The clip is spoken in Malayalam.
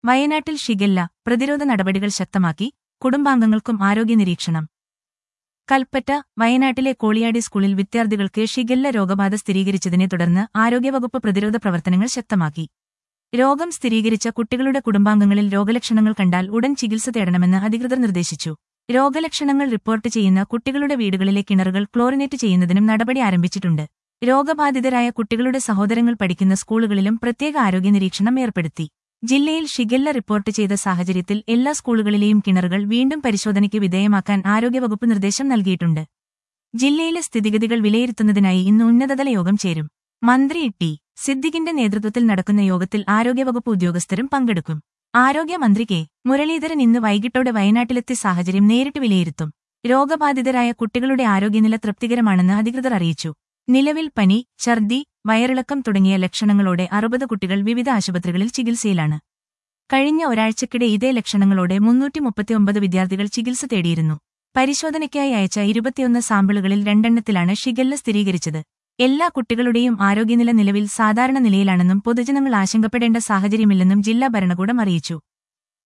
വയനാട്ടിൽ ഷിഗല്ല പ്രതിരോധ നടപടികൾ ശക്തമാക്കി കുടുംബാംഗങ്ങൾക്കും ആരോഗ്യ നിരീക്ഷണം കൽപ്പറ്റ വയനാട്ടിലെ കോളിയാടി സ്കൂളിൽ വിദ്യാർത്ഥികൾക്ക് ഷിഗല്ല രോഗബാധ സ്ഥിരീകരിച്ചതിനെ തുടർന്ന് ആരോഗ്യവകുപ്പ് പ്രതിരോധ പ്രവർത്തനങ്ങൾ ശക്തമാക്കി രോഗം സ്ഥിരീകരിച്ച കുട്ടികളുടെ കുടുംബാംഗങ്ങളിൽ രോഗലക്ഷണങ്ങൾ കണ്ടാൽ ഉടൻ ചികിത്സ തേടണമെന്ന് അധികൃതർ നിർദ്ദേശിച്ചു രോഗലക്ഷണങ്ങൾ റിപ്പോർട്ട് ചെയ്യുന്ന കുട്ടികളുടെ വീടുകളിലെ കിണറുകൾ ക്ലോറിനേറ്റ് ചെയ്യുന്നതിനും നടപടി ആരംഭിച്ചിട്ടുണ്ട് രോഗബാധിതരായ കുട്ടികളുടെ സഹോദരങ്ങൾ പഠിക്കുന്ന സ്കൂളുകളിലും പ്രത്യേക ആരോഗ്യ നിരീക്ഷണം ഏർപ്പെടുത്തി ജില്ലയിൽ ഷിഗല്ല റിപ്പോർട്ട് ചെയ്ത സാഹചര്യത്തിൽ എല്ലാ സ്കൂളുകളിലെയും കിണറുകൾ വീണ്ടും പരിശോധനയ്ക്ക് വിധേയമാക്കാൻ ആരോഗ്യവകുപ്പ് നിർദ്ദേശം നൽകിയിട്ടുണ്ട് ജില്ലയിലെ സ്ഥിതിഗതികൾ വിലയിരുത്തുന്നതിനായി ഇന്ന് ഉന്നതതല യോഗം ചേരും മന്ത്രി ടി സിദ്ദിഖിന്റെ നേതൃത്വത്തിൽ നടക്കുന്ന യോഗത്തിൽ ആരോഗ്യവകുപ്പ് ഉദ്യോഗസ്ഥരും പങ്കെടുക്കും ആരോഗ്യമന്ത്രി കെ മുരളീധരൻ ഇന്ന് വൈകിട്ടോടെ വയനാട്ടിലെത്തിയ സാഹചര്യം നേരിട്ട് വിലയിരുത്തും രോഗബാധിതരായ കുട്ടികളുടെ ആരോഗ്യനില തൃപ്തികരമാണെന്ന് അധികൃതർ അറിയിച്ചു നിലവിൽ പനി ഛർദി വയറിളക്കം തുടങ്ങിയ ലക്ഷണങ്ങളോടെ അറുപത് കുട്ടികൾ വിവിധ ആശുപത്രികളിൽ ചികിത്സയിലാണ് കഴിഞ്ഞ ഒരാഴ്ചക്കിടെ ഇതേ ലക്ഷണങ്ങളോടെ മുന്നൂറ്റി മുപ്പത്തിയൊമ്പത് വിദ്യാർത്ഥികൾ ചികിത്സ തേടിയിരുന്നു പരിശോധനയ്ക്കായി അയച്ച ഇരുപത്തിയൊന്ന് സാമ്പിളുകളിൽ രണ്ടെണ്ണത്തിലാണ് ഷിഗല്ല സ്ഥിരീകരിച്ചത് എല്ലാ കുട്ടികളുടെയും ആരോഗ്യനില നിലവിൽ സാധാരണ നിലയിലാണെന്നും പൊതുജനങ്ങൾ ആശങ്കപ്പെടേണ്ട സാഹചര്യമില്ലെന്നും ജില്ലാ ഭരണകൂടം അറിയിച്ചു